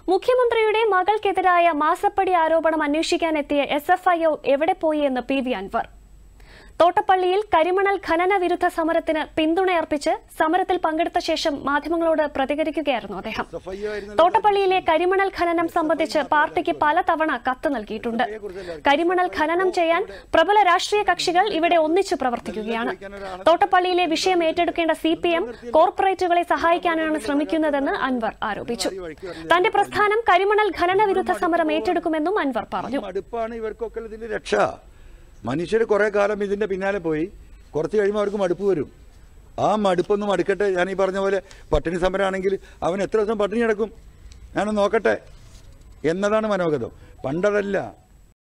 മുഖ്യമന്ത്രിയുടെ മകൾക്കെതിരായ മാസപ്പടി ആരോപണം അന്വേഷിക്കാനെത്തിയ എസ് എഫ് ഐ ഒ എവിടെ പോയി എന്ന് പി വി അൻവർ തോട്ടപ്പള്ളിയിൽ കരിമണൽ ഖനന വിരുദ്ധ സമരത്തിന് പിന്തുണയർപ്പിച്ച് സമരത്തിൽ പങ്കെടുത്ത ശേഷം മാധ്യമങ്ങളോട് പ്രതികരിക്കുകയായിരുന്നു അദ്ദേഹം തോട്ടപ്പള്ളിയിലെ കരിമണൽ ഖനനം സംബന്ധിച്ച് പാർട്ടിക്ക് പലതവണ കത്ത് നൽകിയിട്ടുണ്ട് കരിമണൽ ഖനനം ചെയ്യാൻ പ്രബല രാഷ്ട്രീയ കക്ഷികൾ ഇവിടെ ഒന്നിച്ചു പ്രവർത്തിക്കുകയാണ് തോട്ടപ്പള്ളിയിലെ വിഷയം ഏറ്റെടുക്കേണ്ട സി പി എം കോർപ്പറേറ്റുകളെ സഹായിക്കാനാണ് ശ്രമിക്കുന്നതെന്ന് അൻവർ ആരോപിച്ചു തന്റെ പ്രസ്ഥാനം കരിമണൽ ഖനന വിരുദ്ധ സമരം ഏറ്റെടുക്കുമെന്നും അൻവർ പറഞ്ഞു മടുപ്പാണ് ഇവർക്കൊക്കെ ഇതിന്റെ രക്ഷ മനുഷ്യർ കുറെ കാലം ഇതിന്റെ പിന്നാലെ പോയി കുറച്ച് കഴിയുമ്പോൾ അവർക്ക് മടുപ്പ് വരും ആ മടുപ്പൊന്നും മടുക്കട്ടെ ഞാൻ ഈ പറഞ്ഞ പോലെ പട്ടിണി സമരമാണെങ്കിൽ അവൻ എത്ര ദിവസം പട്ടിണി കിടക്കും ഞാനൊന്ന് നോക്കട്ടെ എന്നതാണ് മനോഗതം പണ്ടതല്ല